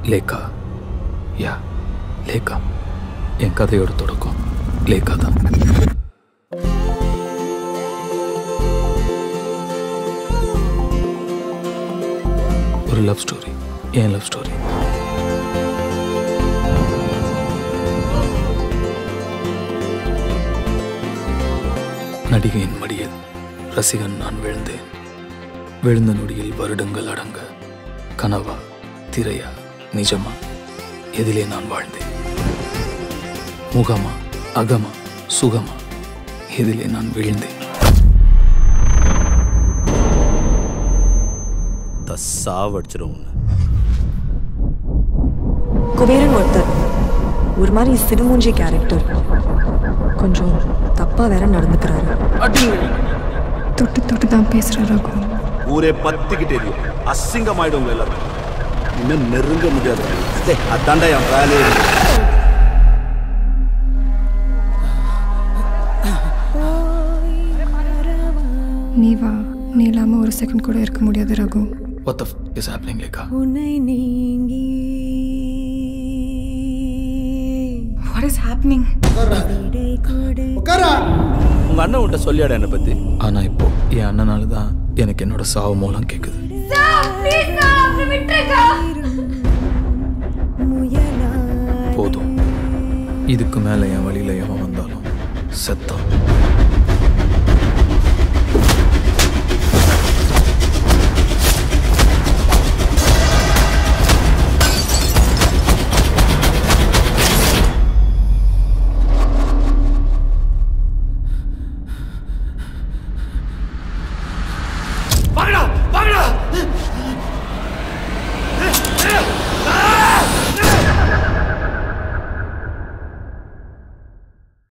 லேக்கா யா லேக்கா என் கதையோட தொடக்கம் லேக்கா தான் ஒரு லவ் ஸ்டோரி என் லவ் ஸ்டோரி நடிகையின் மடியில் ரசிகன் நான் விழுந்தேன் விழுந்த நொடியில் வருடங்கள் அடங்க கனவா திரையா நிஜமா எதிலே நான் வாழ்ந்தேன் முகமா அகமா சுகமா எதிலே நான் விழுந்தேன் சாவடிச்சிடும் குபேரன் ஒருத்தர் ஒரு மாதிரி சிடுமூஞ்சி கேரக்டர் கொஞ்சம் தப்பா வேற நடந்துக்கிறாரு தொட்டு தொட்டு தான் பேசுற ரகு ஊரே பத்திக்கிட்டு எரியும் அசிங்கமாயிடும் உங்க எல்லாரும் இன்னும் நெருங்க முடியாது டேய், அதான்டா என் வேலையே நீ வா நீ இல்லாம ஒரு செகண்ட் கூட இருக்க முடியாது Raghu What the f is happening, Lekha? உன்னை நீங்கி வாட் இஸ் ஹேப்பனிங் உங்க அண்ணன் உன்ட்ட சொல்லியாடா என்னை பத்தி ஆனா இப்போ என் அண்ணனால தான் எனக்கு என்னோட சாவு மூலம் கேக்குது போதும் இதுக்கு மேல என் வழியில எவன் வந்தாலும் செத்தான்